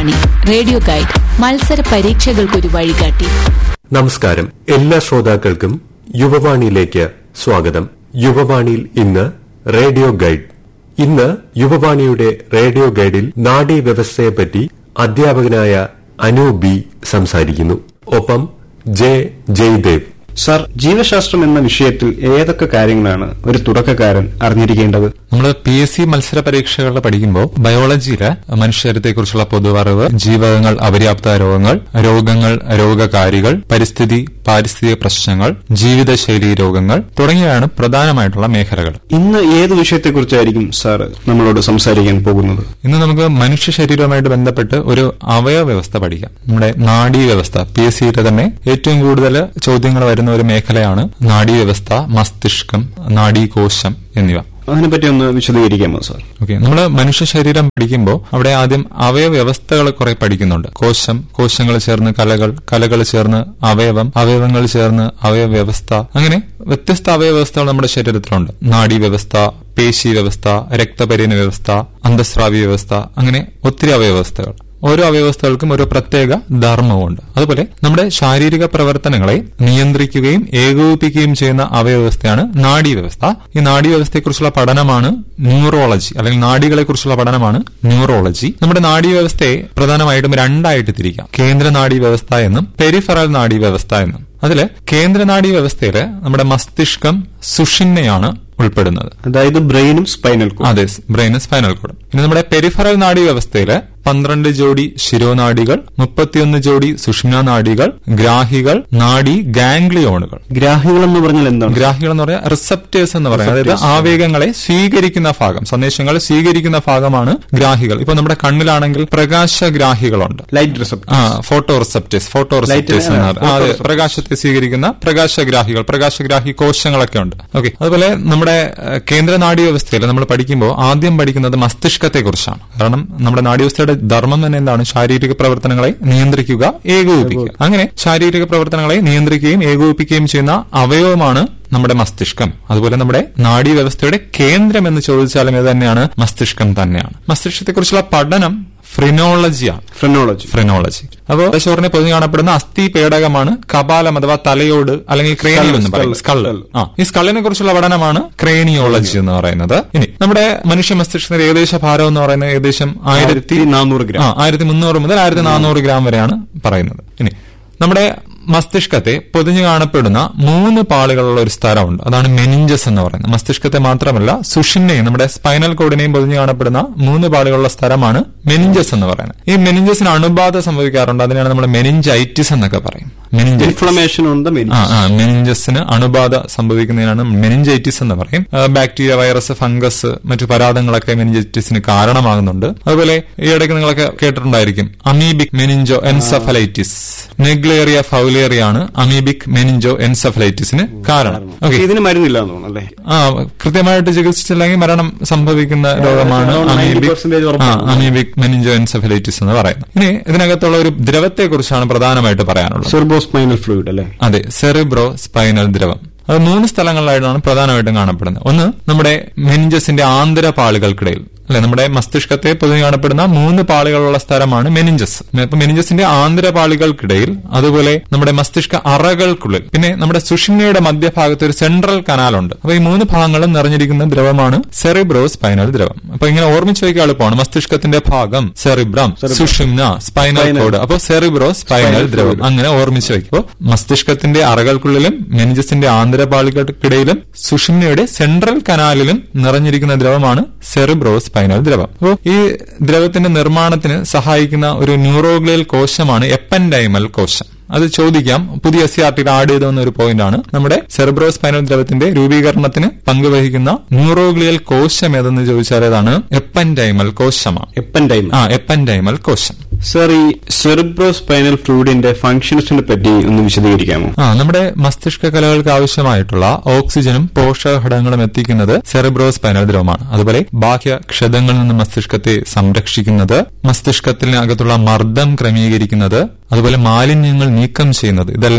Yuvavani radio guide മത്സര പരീക്ഷകൾക്കൊരു വഴികാട്ടി നമസ്കാരം എല്ലാ ശ്രോതാക്കൾക്കും യുവവാണിയിലേക്ക് സ്വാഗതം യുവവാണിയിൽ ഇന്ന് റേഡിയോ ഗൈഡ് ഇന്ന് യുവവാണിയുടെ റേഡിയോ ഗൈഡിൽ നാഡീ വ്യവസ്ഥയെപ്പറ്റി അധ്യാപകനായ അനു ബി സംസാരിക്കുന്നു ഒപ്പം ജെ ജയ്ദേവ് സർ ജീവശാസ്ത്രം എന്ന വിഷയത്തിൽ ഏതൊക്കെ കാര്യങ്ങളാണ് ഒരു തുടക്കക്കാരൻ അറിഞ്ഞിരിക്കേണ്ടത് നമ്മൾ പി എസ് സി മത്സര പരീക്ഷകളിൽ പഠിക്കുമ്പോൾ ബയോളജിയിലെ മനുഷ്യരത്തെക്കുറിച്ചുള്ള പൊതുവറിവ് ജീവകങ്ങൾ അപര്യാപ്ത രോഗങ്ങൾ രോഗങ്ങൾ രോഗകാരികൾ പരിസ്ഥിതി പാരിസ്ഥിതിക പ്രശ്നങ്ങൾ ജീവിതശൈലി രോഗങ്ങൾ തുടങ്ങിയവയാണ് പ്രധാനമായിട്ടുള്ള മേഖലകൾ ഇന്ന് ഏത് വിഷയത്തെക്കുറിച്ചായിരിക്കും സാർ നമ്മളോട് സംസാരിക്കാൻ പോകുന്നത് ഇന്ന് നമുക്ക് മനുഷ്യ ശരീരവുമായിട്ട് ബന്ധപ്പെട്ട് ഒരു അവയവ വ്യവസ്ഥ പഠിക്കാം നമ്മുടെ നാഡീ വ്യവസ്ഥ പി എസ് സിയുടെ തന്നെ ഏറ്റവും കൂടുതൽ ചോദ്യങ്ങൾ വരുന്ന ഒരു മേഖലയാണ് നാഡീ വ്യവസ്ഥ മസ്തിഷ്കം നാഡീകോശം എന്നിവ അതിനെപ്പറ്റി ഒന്ന് വിശദീകരിക്കാമോ സാർ ഓക്കെ നമ്മൾ മനുഷ്യ ശരീരം പഠിക്കുമ്പോൾ അവിടെ ആദ്യം അവയവ വ്യവസ്ഥകൾ കുറെ പഠിക്കുന്നുണ്ട് കോശം കോശങ്ങൾ ചേർന്ന് കലകൾ കലകൾ ചേർന്ന് അവയവം അവയവങ്ങൾ ചേർന്ന് അവയവ വ്യവസ്ഥ അങ്ങനെ വ്യത്യസ്ത അവയവ വ്യവസ്ഥകൾ നമ്മുടെ ശരീരത്തിലുണ്ട് നാഡീ വ്യവസ്ഥ പേശി വ്യവസ്ഥ രക്തപരിന വ്യവസ്ഥ അന്തസ്രാവി വ്യവസ്ഥ അങ്ങനെ ഒത്തിരി അവയവ വ്യവസ്ഥകൾ ഓരോ അവയവസ്ഥകൾക്കും ഒരു പ്രത്യേക ധർമ്മമുണ്ട് അതുപോലെ നമ്മുടെ ശാരീരിക പ്രവർത്തനങ്ങളെ നിയന്ത്രിക്കുകയും ഏകോപിപ്പിക്കുകയും ചെയ്യുന്ന അവയവസ്ഥയാണ് നാഡീവ്യവസ്ഥ ഈ നാഡീവ്യവസ്ഥയെക്കുറിച്ചുള്ള പഠനമാണ് ന്യൂറോളജി അല്ലെങ്കിൽ നാഡികളെക്കുറിച്ചുള്ള പഠനമാണ് ന്യൂറോളജി നമ്മുടെ നാഡീവ്യവസ്ഥയെ പ്രധാനമായിട്ടും രണ്ടായിട്ട് തിരിക്കാം കേന്ദ്ര നാഡീവ്യവസ്ഥ എന്നും പെരിഫറൽ നാഡീവ്യവസ്ഥ എന്നും അതില് കേന്ദ്ര നാഡീവ്യവസ്ഥയില് നമ്മുടെ മസ്തിഷ്കം സുഷിന്നയാണ് ഉൾപ്പെടുന്നത് അതായത് ബ്രെയിനും സ്പൈനൽ അതെ ബ്രെയിനും സ്പൈനൽ കോഡും ഇനി നമ്മുടെ പെരിഫറൽ നാഡി വ്യവസ്ഥയില് പന്ത്രണ്ട് ജോഡി ശിരോനാഡികൾ മുപ്പത്തിയൊന്ന് ജോഡി സുഷ്മ നാഡികൾ ഗ്രാഹികൾ നാഡി ഗാംഗ്ലിയോണുകൾ ഗ്രാഹികൾ എന്ന് പറഞ്ഞാൽ എന്താണ് ഗ്രാഹികൾ എന്ന് പറയാൻ റിസപ്റ്റേഴ്സ് എന്ന് പറയാം അതായത് ആവേഗങ്ങളെ സ്വീകരിക്കുന്ന ഭാഗം സന്ദേശങ്ങൾ സ്വീകരിക്കുന്ന ഭാഗമാണ് ഗ്രാഹികൾ ഇപ്പൊ നമ്മുടെ കണ്ണിലാണെങ്കിൽ പ്രകാശഗ്രാഹികളുണ്ട് ലൈറ്റ് റിസപ്റ്റ് ആ ഫോട്ടോ റിസപ്റ്റേഴ്സ് ഫോട്ടോ റിസപ്റ്റേഴ്സ് എന്ന് പറയും. ആ, അതെ പ്രകാശത്തെ സ്വീകരിക്കുന്ന പ്രകാശഗ്രാഹികൾ പ്രകാശഗ്രാഹി കോശങ്ങളൊക്കെ ഉണ്ട് ഓക്കെ അതുപോലെ നമ്മുടെ ഏഹ്, കേന്ദ്ര നാഡീ വ്യവസ്ഥയിൽ നമ്മൾ പഠിക്കുമ്പോൾ ആദ്യം പഠിക്കുന്നത് മസ്തിഷ്കത്തെ കുറിച്ചാണ് കാരണം നമ്മുടെ നാഡീവ്യവസ്ഥയുടെ ധർമ്മം തന്നെ എന്താണ് ശാരീരിക പ്രവർത്തനങ്ങളെ നിയന്ത്രിക്കുക ഏകോപിപ്പിക്കുക അങ്ങനെ ശാരീരിക പ്രവർത്തനങ്ങളെ നിയന്ത്രിക്കുകയും ഏകോപിപ്പിക്കുകയും ചെയ്യുന്ന അവയവമാണ് നമ്മുടെ മസ്തിഷ്കം അതുപോലെ നമ്മുടെ നാഡീ വ്യവസ്ഥയുടെ കേന്ദ്രം എന്ന് ചോദിച്ചാലും ഇത് തന്നെയാണ് മസ്തിഷ്കം തന്നെയാണ് മസ്തിഷ്കത്തെക്കുറിച്ചുള്ള പഠനം ഫ്രിനോളജിയാണ് ഫ്രെനോളജി ഫ്രെനോളജി അപ്പോൾ തലച്ചോറിനെ പൊതുവെ കാണപ്പെടുന്ന അസ്ഥി പേടകമാണ് കപാലം അഥവാ തലയോട് അല്ലെങ്കിൽ ക്രേനിയം എന്ന് പറയും സ്കള് ആ ഈ സ്കളിനെ കുറിച്ചുള്ള പഠനമാണ് ക്രേനിയോളജി എന്ന് പറയുന്നത് ഇനി നമ്മുടെ മനുഷ്യ മസ്തിഷ്കത്തിന്റെ ഏകദേശ ഭാരം എന്ന് പറയുന്നത് ഏകദേശം ആയിരത്തി നാനൂറ് ഗ്രാം ആ ആയിരത്തി മുന്നൂറ് മുതൽ ആയിരത്തി നാനൂറ് ഗ്രാം വരെയാണ് പറയുന്നത് ഇനി നമ്മുടെ മസ്തിഷ്കത്തെ പൊതിഞ്ഞു കാണപ്പെടുന്ന മൂന്ന് പാളികളുള്ള ഒരു സ്ഥലമുണ്ട് അതാണ് മെനിഞ്ചസ് എന്ന് പറയുന്നത് മസ്തിഷ്കത്തെ മാത്രമല്ല സുഷിനെയും നമ്മുടെ സ്പൈനൽ കോഡിനെയും പൊതിഞ്ഞു കാണപ്പെടുന്ന മൂന്ന് പാളികളുള്ള സ്ഥലമാണ് മെനിഞ്ചസ് എന്ന് പറയുന്നത് ഈ മെനിഞ്ചസിന് അണുബാധ സംഭവിക്കാറുണ്ട് അതിനാണ് നമ്മൾ മെനിഞ്ചൈറ്റിസ് എന്നൊക്കെ പറയും meningitis inflammation on the main ആ ആ മെനിഞ്ചസിന് അണുബാധ സംഭവിക്കുന്നതിനാണ് മെനിഞ്ചൈറ്റിസ് എന്ന് പറയും ആ, ബാക്ടീരിയ വൈറസ് ഫംഗസ് മറ്റു പരാതങ്ങളൊക്കെ മെനിഞ്ചൈറ്റിസിന് കാരണമാകുന്നുണ്ട് അതുപോലെ ഈ ഇടയ്ക്ക് നിങ്ങളൊക്കെ കേട്ടിട്ടുണ്ടായിരിക്കും amoebic meningoencephalitis Naegleria fowleri ആണ് അമീബിക് മെനിഞ്ചോ എൻസഫലൈറ്റിസിന് കാരണം ഓക്കെ ഇതിന് മരുന്നില്ല എന്ന് തോന്നുന്നു അല്ലേ ആ കൃത്യമായിട്ട് ചികിത്സിച്ചില്ലെങ്കിൽ മരണം സംഭവിക്കുന്ന രോഗമാണ് അതൊന്ന് അമീബിക് 90% ആ ഉറപ്പാണ്. അമീബിക് മെനിഞ്ചോ എൻസഫലൈറ്റിസ് എന്ന് പറയുന്നത് ഇനി ഇതിനകത്തുള്ള ഒരു ദ്രവത്തെ കുറിച്ചാണ് പ്രധാനമായിട്ട് പറയാനുള്ളത് സെർബോസ്പൈനൽ ഫ്ലൂയിഡ് അല്ലേ അതെ സെറിബ്രോ സ്പൈനൽ ദ്രവം അത് മൂന്ന് സ്ഥലങ്ങളിലായിട്ടാണ് പ്രധാനമായിട്ടും കാണപ്പെടുന്നത് ഒന്ന് നമ്മുടെ മെനിഞ്ചസിന്റെ ആന്തരപാളികൾക്കിടയിൽ അല്ലെ നമ്മുടെ മസ്തിഷ്കത്തെ പൊതുവെ കാണപ്പെടുന്ന മൂന്ന് പാളികളുള്ള സ്ഥലമാണ് മെനിഞ്ചസ് ഇപ്പൊ മെനിഞ്ചസിന്റെ ആന്തരപാളികൾക്കിടയിൽ അതുപോലെ നമ്മുടെ മസ്തിഷ്ക അറകൾക്കുള്ളിൽ പിന്നെ നമ്മുടെ സുഷിമയുടെ മധ്യഭാഗത്ത് ഒരു സെൻട്രൽ കനാലുണ്ട് അപ്പൊ ഈ മൂന്ന് ഭാഗങ്ങളും നിറഞ്ഞിരിക്കുന്ന ദ്രവമാണ് സെറിബ്രോ സ്പൈനൽ ദ്രവം അപ്പൊ ഇങ്ങനെ ഓർമ്മിച്ച് വയ്ക്കാൻ എളുപ്പമാണ് മസ്തിഷ്കത്തിന്റെ ഭാഗം സെറിബ്രം സുഷിംന സ്പൈനൽ കോഡ് അപ്പൊ സെറിബ്രോ സ്പൈനൽ ദ്രവം അങ്ങനെ ഓർമ്മിച്ച് വയ്ക്കുമ്പോൾ മസ്തിഷ്കത്തിന്റെ അറകൾക്കുള്ളിലും മെനിജസിന്റെ ആന്തരപാളികൾക്കിടയിലും സുഷിമ്നയുടെ സെൻട്രൽ കനാലിലും നിറഞ്ഞിരിക്കുന്ന ദ്രവമാണ് സെറിബ്രോ സ്പൈനൽ ദ്രവം അപ്പോൾ ഈ ദ്രവത്തിന്റെ നിർമ്മാണത്തിന് സഹായിക്കുന്ന ഒരു ന്യൂറോഗ്ലിയൽ കോശമാണ് എപ്പൻഡൈമൽ കോശം അത് ചോദിക്കാം പുതിയ എസ് സി ആർ ടിയിൽ ആഡ് ചെയ്തെന്ന ഒരു പോയിന്റ് ആണ് നമ്മുടെ സെറിബ്രോ സ്പൈനൽ ദ്രവത്തിന്റെ രൂപീകരണത്തിന് പങ്കുവഹിക്കുന്ന ന്യൂറോഗ്ലിയൽ കോശം ഏതെന്ന് ചോദിച്ചാൽ ഏതാണ് എപ്പൻഡൈമൽ കോശമാണ് എപ്പൻഡൈം ആ എപ്പൻഡൈമൽ കോശം സർ ഈ സെറിബ്രോസ്പൈനൽ ഫ്ലൂയിഡിന്റെ ഫംഗ്ഷൻസിനെ പറ്റി ഒന്ന് വിശദീകരിക്കാമോ ആ നമ്മുടെ മസ്തിഷ്ക കലകൾക്ക് ആവശ്യമായിട്ടുള്ള ഓക്സിജനും പോഷകഘടകങ്ങളും എത്തിക്കുന്നത് സെറിബ്രോസ്പൈനൽ ദ്രവമാണ് അതുപോലെ ബാഹ്യ ക്ഷതങ്ങളിൽ നിന്ന് മസ്തിഷ്കത്തെ സംരക്ഷിക്കുന്നത് മസ്തിഷ്കത്തിനകത്തുള്ള മർദ്ദം ക്രമീകരിക്കുന്നത് അതുപോലെ മാലിന്യങ്ങൾ നീക്കം ചെയ്യുന്നത് ഇതെല്ലാം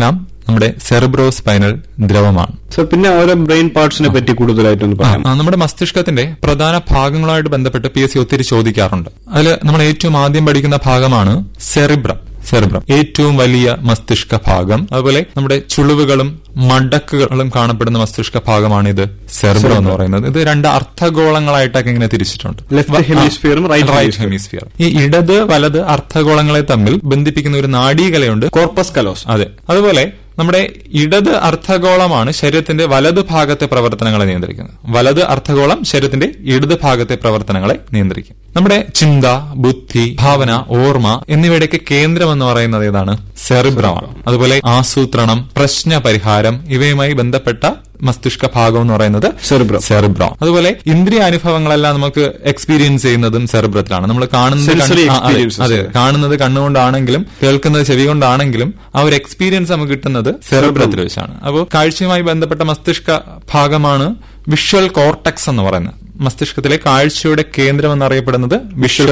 നമ്മുടെ സെറിബ്രോ സ്പൈനൽ ദ്രവമാണ് സോ പിന്നെ ഓരോ ബ്രെയിൻ പാർട്സിനെ പറ്റി കൂടുതലായിട്ടൊന്ന് പറയാം ആ, നമ്മുടെ മസ്തിഷ്കത്തിന്റെ പ്രധാന ഭാഗങ്ങളുമായിട്ട് ബന്ധപ്പെട്ട് പി എസ് സി ഒത്തിരി ചോദിക്കാറുണ്ട് അതിൽ നമ്മൾ ഏറ്റവും ആദ്യം പഠിക്കുന്ന ഭാഗമാണ് സെറിബ്രം സെറിബ്രം ഏറ്റവും വലിയ മസ്തിഷ്ക ഭാഗം അതുപോലെ നമ്മുടെ ചുളിവുകളും മടക്കുകളും കാണപ്പെടുന്ന മസ്തിഷ്ക ഭാഗമാണിത് സെറിബ്രം എന്ന് പറയുന്നത് ഇത് രണ്ട് അർത്ഥഗോളങ്ങളായിട്ടൊക്കെ ഇങ്ങനെ തിരിച്ചിട്ടുണ്ട് Left വ- ആ, hemisphere ഉം right right hemisphere. hemisphere. ഈ ഇടത് വലത് അർത്ഥഗോളങ്ങളെ തമ്മിൽ ബന്ധിപ്പിക്കുന്ന ഒരു നാഡീകലയുണ്ട് കോർപ്പസ് കലോസ് അതെ അതുപോലെ നമ്മുടെ ഇടത് അർത്ഥഗോളമാണ് ശരീരത്തിന്റെ വലത് ഭാഗത്തെ പ്രവർത്തനങ്ങളെ നിയന്ത്രിക്കുന്നത് വലത് അർത്ഥഗോളം ശരീരത്തിന്റെ ഇടത് ഭാഗത്തെ പ്രവർത്തനങ്ങളെ നിയന്ത്രിക്കും നമ്മുടെ ചിന്ത ബുദ്ധി ഭാവന ഓർമ്മ എന്നിവയുടെയൊക്കെ കേന്ദ്രം എന്ന് പറയുന്നത് ഏതാണ് സെറിബ്രമാണ് അതുപോലെ ആസൂത്രണം പ്രശ്ന പരിഹാരം ഇവയുമായി ബന്ധപ്പെട്ട മസ്തിഷ്ക ഭാഗം എന്ന് പറയുന്നത് Cerebrum. സെറിബ്രം അതുപോലെ ഇന്ദ്രിയ അനുഭവങ്ങളെല്ലാം നമുക്ക് എക്സ്പീരിയൻസ് ചെയ്യുന്നതും സെറിബ്രത്തിലാണ് നമ്മൾ കാണുന്നത് കണ്ണ്- Sensory ആ, അതെ, experiences. അതെ കാണുന്നത് കണ്ണുകൊണ്ടാണെങ്കിലും കേൾക്കുന്നത് ചെവി കൊണ്ടാണെങ്കിലും ആ ഒരു എക്സ്പീരിയൻസ് നമുക്ക് കിട്ടുന്നത് സെറിബ്രത്തിൽ വെച്ചാണ് അപ്പോൾ കാഴ്ചയുമായി ബന്ധപ്പെട്ട മസ്തിഷ്ക ഭാഗമാണ് വിഷ്വൽ കോർട്ടക്സ് എന്ന് പറയുന്നത് മസ്തിഷ്കത്തിലെ കാഴ്ചയുടെ കേന്ദ്രം എന്നറിയപ്പെടുന്നത് വിഷ്വൽ